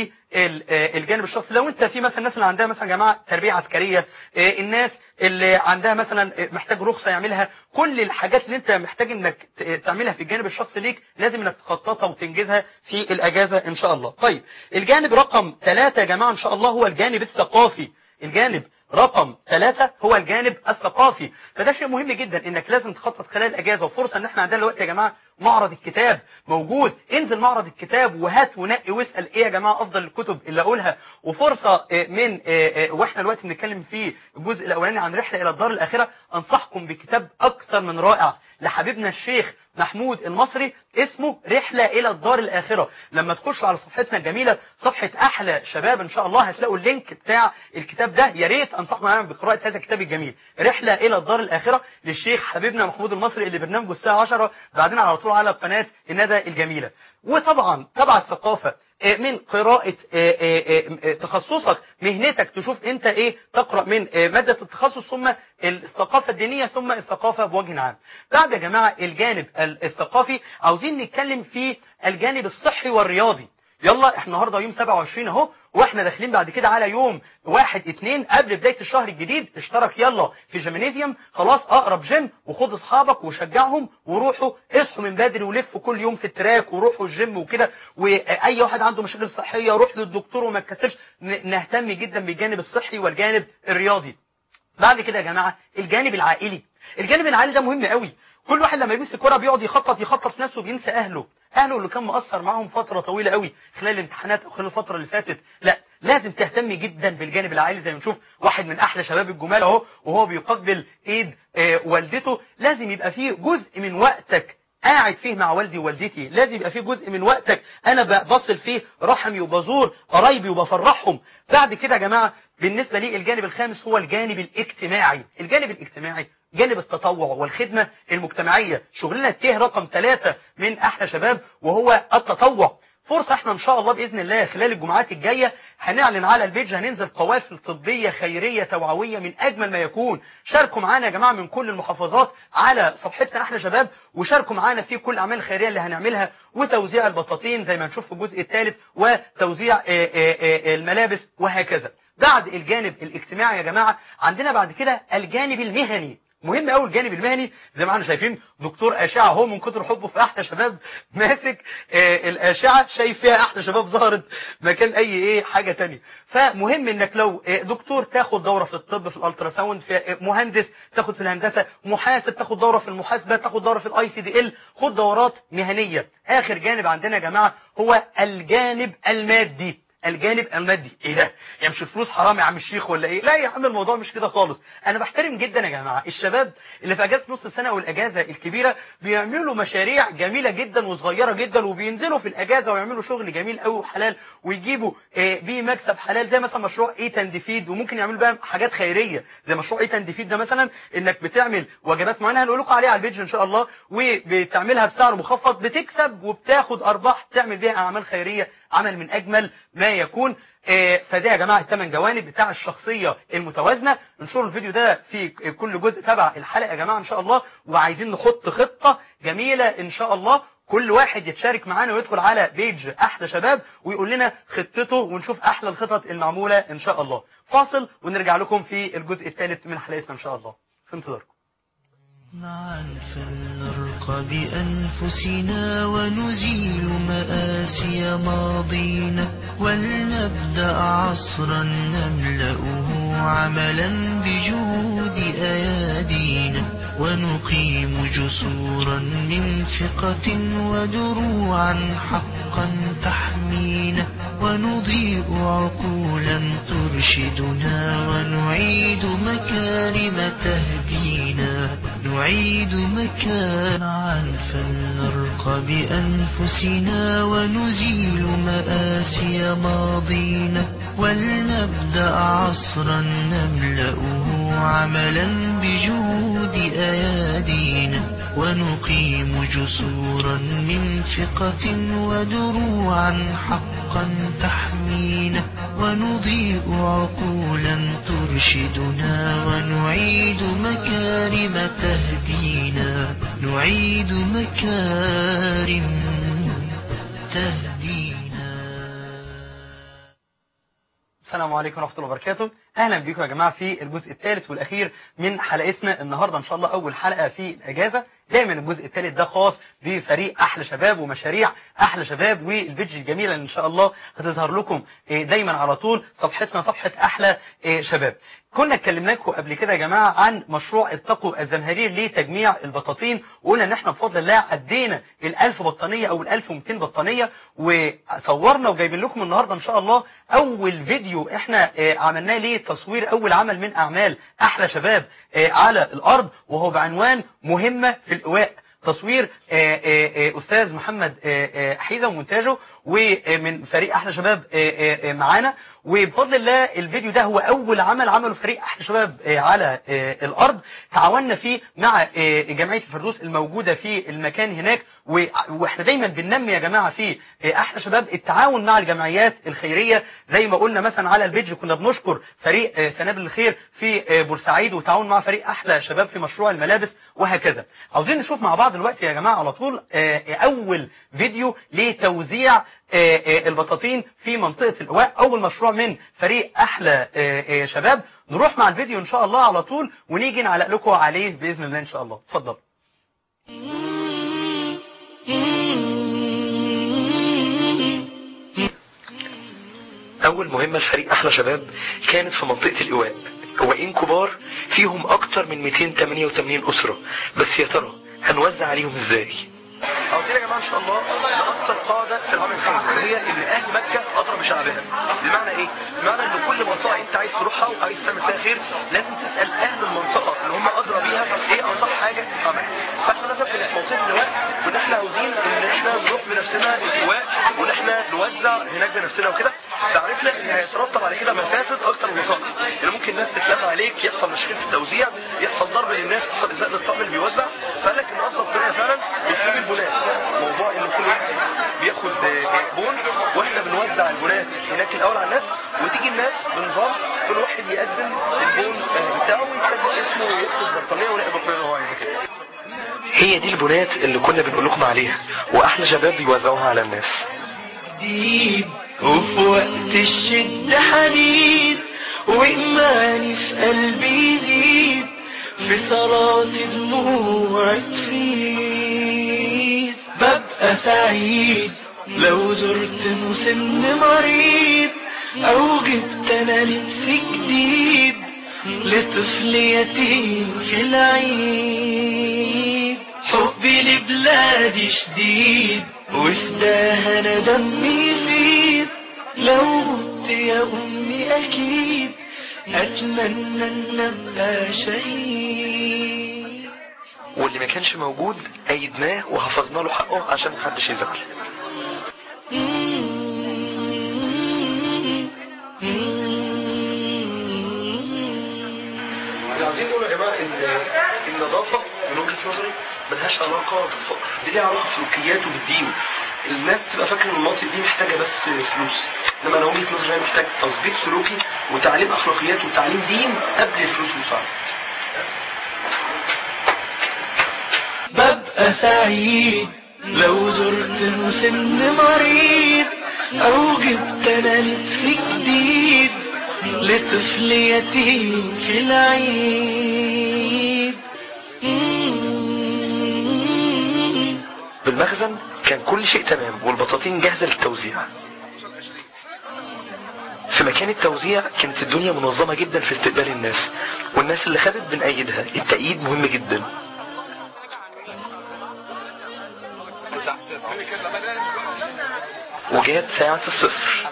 للجانب الشخصي لو انت في مثلا الناس اللي عندها مثلا يا جماعه تربيه عسكريه آه الناس اللي عندها مثلا محتاج رخصه يعملها كل الحاجات اللي انت محتاج انك تعملها في الجانب الشخصي ليك لازم انك تخططها وتنجزها في الاجازه ان شاء الله طيب الجانب رقم ثلاثة يا جماعه ان شاء الله هو الجانب الثقافي الجانب رقم ثلاثة هو الجانب الثقافي فده شيء مهم جدا انك لازم تخطط خلال الاجازة وفرصة ان احنا عندنا دلوقتي يا جماعة معرض الكتاب موجود انزل معرض الكتاب وهات ونقي واسأل ايه يا جماعة افضل الكتب اللي اقولها وفرصة من واحنا دلوقتي بنتكلم في الجزء الاولاني عن رحلة الى الدار الاخرة انصحكم بكتاب اكثر من رائع لحبيبنا الشيخ محمود المصري اسمه رحلة إلى الدار الآخرة لما تخشوا على صفحتنا الجميلة صفحة أحلى شباب إن شاء الله هتلاقوا اللينك بتاع الكتاب ده يا ريت أنصحكم معايا بقراءة هذا الكتاب الجميل رحلة إلى الدار الآخرة للشيخ حبيبنا محمود المصري اللي برنامجه الساعة 10 بعدين على طول على قناة الندى الجميلة وطبعا تبع الثقافة من قراءة تخصصك مهنتك تشوف انت ايه تقرأ من مادة التخصص ثم الثقافة الدينية ثم الثقافة بوجه عام بعد يا جماعة الجانب الثقافي عاوزين نتكلم في الجانب الصحي والرياضي يلا احنا النهارده يوم 27 اهو واحنا داخلين بعد كده على يوم واحد اتنين قبل بداية الشهر الجديد اشترك يلا في جيمنيزيوم خلاص اقرب جيم وخد اصحابك وشجعهم وروحوا اصحوا من بدري ولفوا كل يوم في التراك وروحوا الجيم وكده واي واحد عنده مشاكل صحية روح للدكتور وما تكسلش نهتم جدا بالجانب الصحي والجانب الرياضي بعد كده يا جماعة الجانب العائلي الجانب العائلي ده مهم قوي كل واحد لما يمسك كرة بيقعد يخطط يخطط نفسه بينسى اهله اهله اللي كان مؤثر معاهم فترة طويلة قوي خلال الامتحانات او خلال الفترة اللي فاتت لا لازم تهتم جدا بالجانب العائلي زي ما نشوف واحد من احلى شباب الجمال اهو وهو بيقبل ايد آه والدته لازم يبقى فيه جزء من وقتك قاعد فيه مع والدي ووالدتي لازم يبقى فيه جزء من وقتك انا بصل فيه رحمي وبزور قرايبي وبفرحهم بعد كده يا جماعه بالنسبه لي الجانب الخامس هو الجانب الاجتماعي الجانب الاجتماعي جانب التطوع والخدمة المجتمعية شغلنا التيه رقم ثلاثة من أحلى شباب وهو التطوع فرصة احنا ان شاء الله باذن الله خلال الجمعات الجاية هنعلن على البيج هننزل قوافل طبية خيرية توعوية من اجمل ما يكون شاركوا معانا يا جماعة من كل المحافظات على صفحتنا احنا شباب وشاركوا معانا في كل الاعمال الخيرية اللي هنعملها وتوزيع البطاطين زي ما نشوف في الجزء الثالث وتوزيع آه، آه، آه، الملابس وهكذا بعد الجانب الاجتماعي يا جماعة عندنا بعد كده الجانب المهني مهم قوي الجانب المهني زي ما احنا شايفين دكتور اشعه هو من كتر حبه في احلى شباب ماسك آه الاشعه شايف فيها احلى شباب ظهرت مكان اي ايه حاجه تانية فمهم انك لو آه دكتور تاخد دوره في الطب في الالتراساوند في آه مهندس تاخد في الهندسه محاسب تاخد دوره في المحاسبه تاخد دوره في الاي سي دي ال خد دورات مهنيه اخر جانب عندنا يا جماعه هو الجانب المادي الجانب المادي ايه ده يعني مش الفلوس حرام يا عم الشيخ ولا ايه لا يا عم الموضوع مش كده خالص انا بحترم جدا يا جماعه الشباب اللي في اجازه نص السنه والاجازه الكبيره بيعملوا مشاريع جميله جدا وصغيره جدا وبينزلوا في الاجازه ويعملوا شغل جميل قوي وحلال ويجيبوا آه، بيه مكسب حلال زي مثلا مشروع ايه تندفيد وممكن يعملوا بقى حاجات خيريه زي مشروع ايه تندفيد ده مثلا انك بتعمل وجبات معينه هنقول لكم عليها على البيج ان شاء الله وبتعملها بسعر مخفض بتكسب وبتاخد ارباح تعمل بيها اعمال خيريه عمل من اجمل ما يكون آه، فده يا جماعه الثمان جوانب بتاع الشخصيه المتوازنه انشروا الفيديو ده في كل جزء تبع الحلقه يا جماعه ان شاء الله وعايزين نحط خطه جميله ان شاء الله كل واحد يتشارك معانا ويدخل على بيج احلى شباب ويقول لنا خطته ونشوف احلى الخطط المعموله ان شاء الله فاصل ونرجع لكم في الجزء الثالث من حلقتنا ان شاء الله في انتظاركم معا فلنرق بأنفسنا ونزيل مآسي ماضينا ولنبدأ عصرا نملأه عملا بجهود أيادينا ونقيم جسورا من ثقة ودروعا حقا تحمينا ونضيء عقولا ترشدنا ونعيد مكارم تهدينا نعيد مكانا فلنرق بأنفسنا ونزيل مآسي ماضينا ولنبدأ عصرا نملأه عملا بجهود أيادينا ونقيم جسورا من ثقة ودروعا حقا تحمينا ونضيء عقولا ترشدنا ونعيد مكارم تهدينا نعيد مكارم تهدينا السلام عليكم ورحمة الله وبركاته أهلا بكم يا جماعة في الجزء الثالث والأخير من حلقتنا النهاردة إن شاء الله أول حلقة في الأجازة دايما الجزء الثالث ده خاص بفريق أحلى شباب ومشاريع أحلى شباب والبيدج الجميلة اللي إن شاء الله هتظهر لكم آه، دايما على طول صفحتنا صفحة أحلى آه، شباب كنا اتكلمنا لكم قبل كده يا جماعة عن مشروع اتقوا الزمهرير لتجميع البطاطين وقلنا ان احنا بفضل الله عدينا ال1000 بطانية او ال1200 بطانية وصورنا وجايبين لكم النهاردة ان شاء الله اول فيديو احنا آه، عملناه ليه تصوير اول عمل من اعمال احلى شباب آه، على الارض وهو بعنوان مهمة في الايواء تصوير آه، آه، آه، استاذ محمد آه، آه، حيزه ومونتاجه ومن فريق احلى شباب آه، آه، آه، معانا وبفضل الله الفيديو ده هو اول عمل عمله فريق احلى شباب آه، على آه، الارض تعاوننا فيه مع آه، جمعيه الفردوس الموجوده في المكان هناك و- واحنا دايما بننمي يا جماعه في آه، احلى شباب التعاون مع الجمعيات الخيريه زي ما قلنا مثلا على البيدج كنا بنشكر فريق آه، سنابل الخير في آه، بورسعيد وتعاون مع فريق احلى شباب في مشروع الملابس وهكذا عاوزين نشوف مع بعض دلوقتي يا جماعه على طول آه، آه، اول فيديو لتوزيع آه، آه، البطاطين في منطقه الاواء اول مشروع من فريق احلى آه، آه، شباب نروح مع الفيديو ان شاء الله على طول ونيجي نعلق لكم عليه باذن الله ان شاء الله اتفضل أول مهمة لفريق أحلى شباب كانت في منطقة الإيواء إيواءين كبار فيهم أكتر من 288 أسرة بس يا ترى هنوزع عليهم إزاي؟ عاوزين يا جماعه ان شاء الله نأثر قاعده في العمل الخيري وهي ان اهل مكه اضرب شعبها بمعنى ايه؟ بمعنى ان كل منطقه انت عايز تروحها وعايز تعمل فيها خير لازم تسال اهل المنطقه اللي هم ادرى بيها ايه اصح حاجه تتعمل فاحنا مثلا في منطقه اللواء وان احنا عاوزين ان احنا نروح بنفسنا اللواء وان احنا نوزع هناك بنفسنا وكده فعرفنا ان هيترتب على كده مفاسد اكتر من مصالح اللي ممكن الناس تتلم عليك يحصل مشاكل في التوزيع يحصل ضرب للناس يحصل ازاء للطقم اللي بيوزع فقال لك ان افضل طريقه فعلا بتجيب البناء موضوع ان كل واحد بياخد بناخد آه، بون واحنا بنوزع البونات هناك الاول على الناس وتيجي الناس بنظام كل واحد يقدم البون آه، بتاعه ويسجل اسمه ويكتب بطانيه ويلاقي البطانيه اللي هو عايزها كده هي دي البنات اللي كنا بنقول لكم عليها واحلى شباب بيوزعوها على الناس جديد وفي وقت الشدة حديد وإيماني في قلبي يزيد في صلاة دموع تفيد ببقى سعيد لو زرت مسن مريض أو جبت أنا لبس جديد لطفل يتيم في العيد حبي لبلادي شديد وفداها انا دمي يفيد لو مت يا امي اكيد اتمنى ان ابقى شهيد واللي ما كانش موجود ايدناه وحفظنا له حقه عشان محدش يزعل عايزين نقول يا جماعه ان النظافه من وجهه نظري ملهاش علاقه بالفقر دي ليها علاقه بسلوكيات وبالدين الناس تبقى فاكره ان المناطق دي محتاجه بس فلوس انما انا وجهه نظري هي محتاج تظبيط سلوكي وتعليم اخلاقيات وتعليم دين قبل الفلوس والمساعده ببقى سعيد لو زرت مسن مريض او جبت انا لبس جديد لطفل يتيم في العيد بالمخزن كان كل شيء تمام والبطاطين جاهزة للتوزيع في مكان التوزيع كانت الدنيا منظمة جدا في استقبال الناس والناس اللي خدت بنأيدها التأييد مهم جدا وجات ساعة الصفر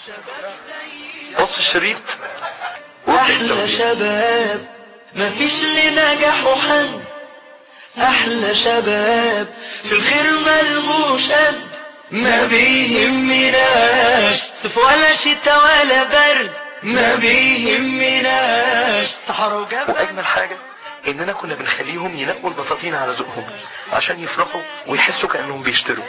قص الشريط وابدأ احلى التوزيع. شباب مفيش لنجاح حد احلى شباب في الخير ملهوش قد ما بيهمناش صيف ولا شتا ولا برد ما بيهمناش صحراء وجبل واجمل حاجة اننا كنا بنخليهم ينقوا البطاطين على ذوقهم عشان يفرحوا ويحسوا كأنهم بيشتروا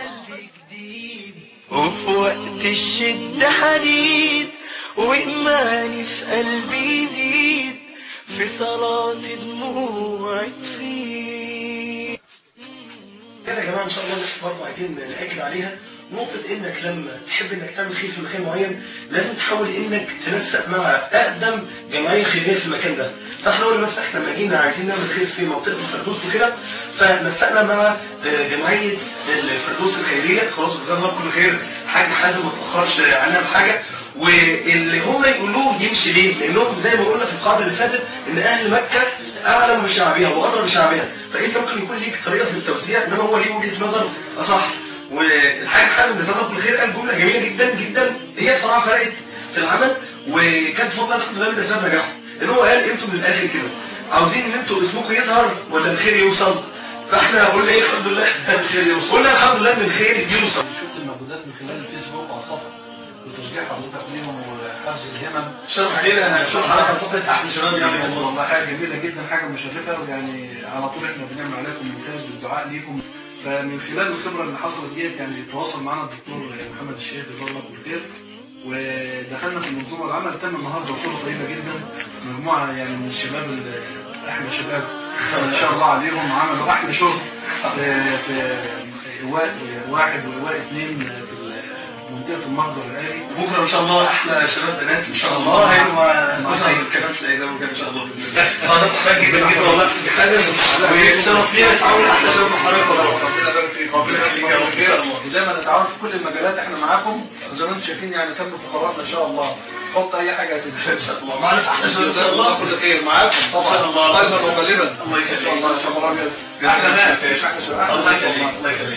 وفي وقت الشدة حديد وإيماني في قلبي يزيد في صلاة دموع تفيد كده يا جماعه ان شاء الله لسه برضه عايزين ناكد عليها نقطة انك لما تحب انك تعمل خير في مكان معين لازم تحاول انك تنسق مع اقدم جمعية خيرية في المكان ده فاحنا قلنا مثلا احنا لما جينا عايزين نعمل خير في منطقة الفردوس وكده فنسقنا مع آه، جمعية الفردوس الخيرية خلاص جزاهم الله كل خير حاج حازم ما تأخرش عننا بحاجة واللي هم يقولوه يمشي ليه؟ لانهم زي ما قلنا في القاعده اللي فاتت ان اهل مكه اعلم بشعبها وادرى بشعبها فانت ممكن يكون ليك طريقه في التوزيع انما هو ليه وجهه نظر اصح والحاج حازم جزاه الله كل خير قال جمله جميله جدا جدا هي بصراحه فرقت في العمل وكانت فضل الحمد لله من اسباب نجاحه ان هو قال انتوا من الاخر كده عاوزين ان انتوا اسمكم يظهر ولا الخير يوصل فاحنا قلنا ايه الحمد لله الخير يوصل قلنا الحمد لله ان الخير يوصل شفت المجهودات من خلال الفيسبوك وعلى الصفحه وتشجيع حضرتك ليهم وحفز الهمم شرف علينا شرف حضرتك على صفحه احلى شباب يعني يعني والله والله حاجه جميله جدا حاجه مشرفه ويعني على طول احنا بنعمل عليكم ممتاز بالدعاء ليكم فمن خلال الخبره اللي حصلت ديت يعني تواصل معنا الدكتور محمد الشهيد جزاه الله كل خير ودخلنا في المنظومه العمل تم النهارده وصوله طيبه جدا مجموعه يعني من الشباب ال- احلى شباب ما شاء الله عليهم عملوا احلى شغل آه، في إيواء واحد وإيواء اثنين في منطقه المخزن الآلي بكره ان شاء الله احلى شباب بنات ان شاء الله ومصر الكلام سعيدة وكده ان شاء الله باذن الله صادق جدا جدا والله حاجه وشرف لينا تعاون احلى شباب مع حضرتك والله ربنا يبارك فيك ربنا يخليك يا رب ان شاء الله ودايما نتعاون في كل المجالات احنا معاكم وزي ما انتم شايفين يعني كم فقراتنا ان شاء الله حط اي حاجه ان شاء الله معنا احلى شباب ان شاء الله كل خير معاكم طبعا ان شاء الله قلبا وقالبا الله يخليك ان شاء الله يا شباب ابيض احلى ناس احلى شباب الله يخليك الله يخليك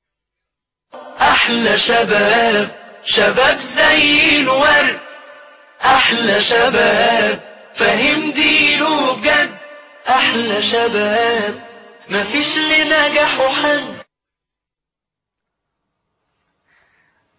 احلى شباب شباب زي الورد احلى شباب فاهم دينه بجد احلى شباب مفيش لنجاح حد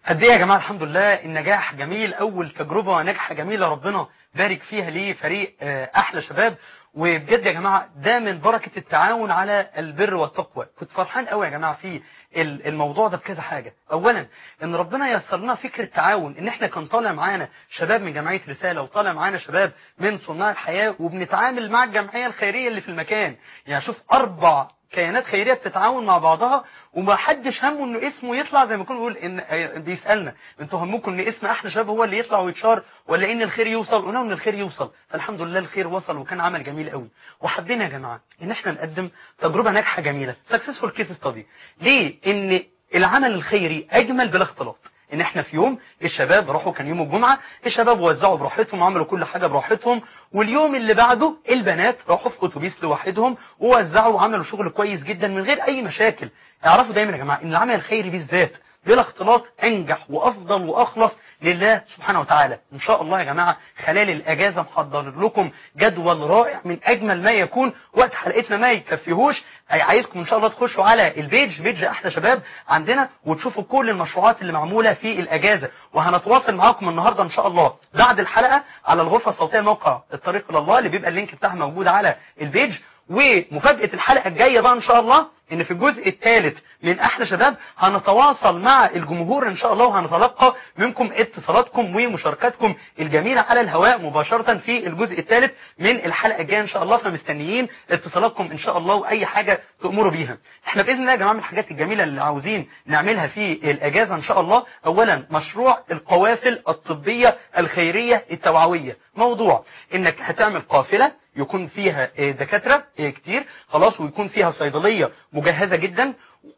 قد ايه يا جماعه الحمد لله النجاح جميل اول تجربه ناجحه جميله ربنا بارك فيها لفريق آه، احلى شباب وبجد يا جماعه ده من بركه التعاون على البر والتقوى كنت فرحان قوي يا جماعه في ال- الموضوع ده بكذا حاجه اولا ان ربنا يسر لنا فكره تعاون ان احنا كان طالع معانا شباب من جمعيه رساله وطالع معانا شباب من صناع الحياه وبنتعامل مع الجمعيه الخيريه اللي في المكان يعني شوف اربع كيانات خيريه بتتعاون مع بعضها وما حدش همه انه اسمه يطلع زي ما يكون بيقول ان آه، بيسالنا انتوا همكم ان اسم احلى شباب هو اللي يطلع ويتشار ولا ان الخير يوصل قلنا ان الخير يوصل فالحمد لله الخير وصل وكان عمل جميل قوي وحبينا يا جماعه ان احنا نقدم تجربه ناجحه جميله سكسسفول كيس ستادي ليه ان العمل الخيري اجمل بلا اختلاط ان احنا في يوم الشباب راحوا كان يوم الجمعه الشباب وزعوا براحتهم وعملوا كل حاجه براحتهم واليوم اللي بعده البنات راحوا في اتوبيس لوحدهم ووزعوا وعملوا شغل كويس جدا من غير اي مشاكل اعرفوا دايما يا جماعه ان العمل الخيري بالذات بلا اختلاط انجح وافضل واخلص لله سبحانه وتعالى ان شاء الله يا جماعه خلال الاجازه محضر لكم جدول رائع من اجمل ما يكون وقت حلقتنا ما يكفيهوش أي عايزكم ان شاء الله تخشوا على البيج بيج احلى شباب عندنا وتشوفوا كل المشروعات اللي معموله في الاجازه وهنتواصل معاكم النهارده ان شاء الله بعد الحلقه على الغرفه الصوتيه موقع الطريق الى الله اللي بيبقى اللينك بتاعها موجود على البيج ومفاجاه الحلقه الجايه بقى ان شاء الله ان في الجزء الثالث من احلى شباب هنتواصل مع الجمهور ان شاء الله وهنتلقى منكم اتصالاتكم ومشاركاتكم الجميله على الهواء مباشره في الجزء الثالث من الحلقه الجايه ان شاء الله فمستنيين اتصالاتكم ان شاء الله واي حاجه تامروا بيها احنا باذن الله يا جماعه من الحاجات الجميله اللي عاوزين نعملها في الاجازه ان شاء الله اولا مشروع القوافل الطبيه الخيريه التوعويه موضوع انك هتعمل قافله يكون فيها آه، دكاتره آه، كتير خلاص ويكون فيها صيدليه مجهزه جدا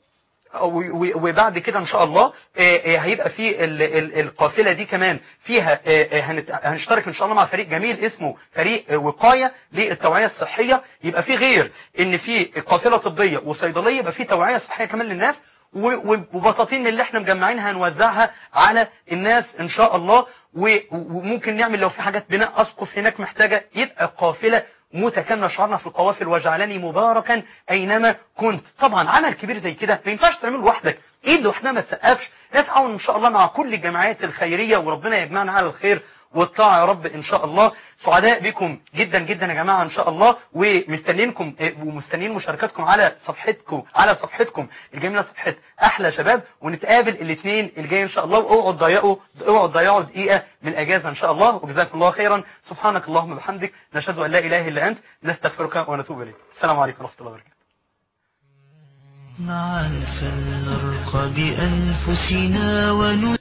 و- و- وبعد كده ان شاء الله آه، آه، هيبقى في ال- ال- القافله دي كمان فيها آه، آه، هنت- هنشترك ان شاء الله مع فريق جميل اسمه فريق آه، وقايه للتوعيه الصحيه يبقى في غير ان في قافله طبيه وصيدليه يبقى في توعيه صحيه كمان للناس و- و- وبطاطين من اللي احنا مجمعينها هنوزعها على الناس ان شاء الله و- وممكن نعمل لو في حاجات بناء اسقف هناك محتاجه يبقى قافله متكامله شعارنا في القوافل وجعلني مباركا اينما كنت طبعا عمل كبير زي كده ما ينفعش تعمله لوحدك ايد لوحدها ما تسقفش نتعاون ان شاء الله مع كل الجمعيات الخيريه وربنا يجمعنا على الخير والطاعه يا رب ان شاء الله سعداء بكم جدا جدا يا جماعه ان شاء الله ومستنيينكم إيه، ومستنيين مشاركاتكم على صفحتكم على صفحتكم الجميله صفحه احلى شباب ونتقابل الاثنين الجاي ان شاء الله واوعوا تضيعوا اوعوا تضيعوا دقيقه من الاجازه ان شاء الله وجزاكم الله خيرا سبحانك اللهم وبحمدك نشهد ان لا اله الا انت نستغفرك ونتوب اليك السلام عليكم ورحمه الله وبركاته معا فلنرق بأنفسنا ون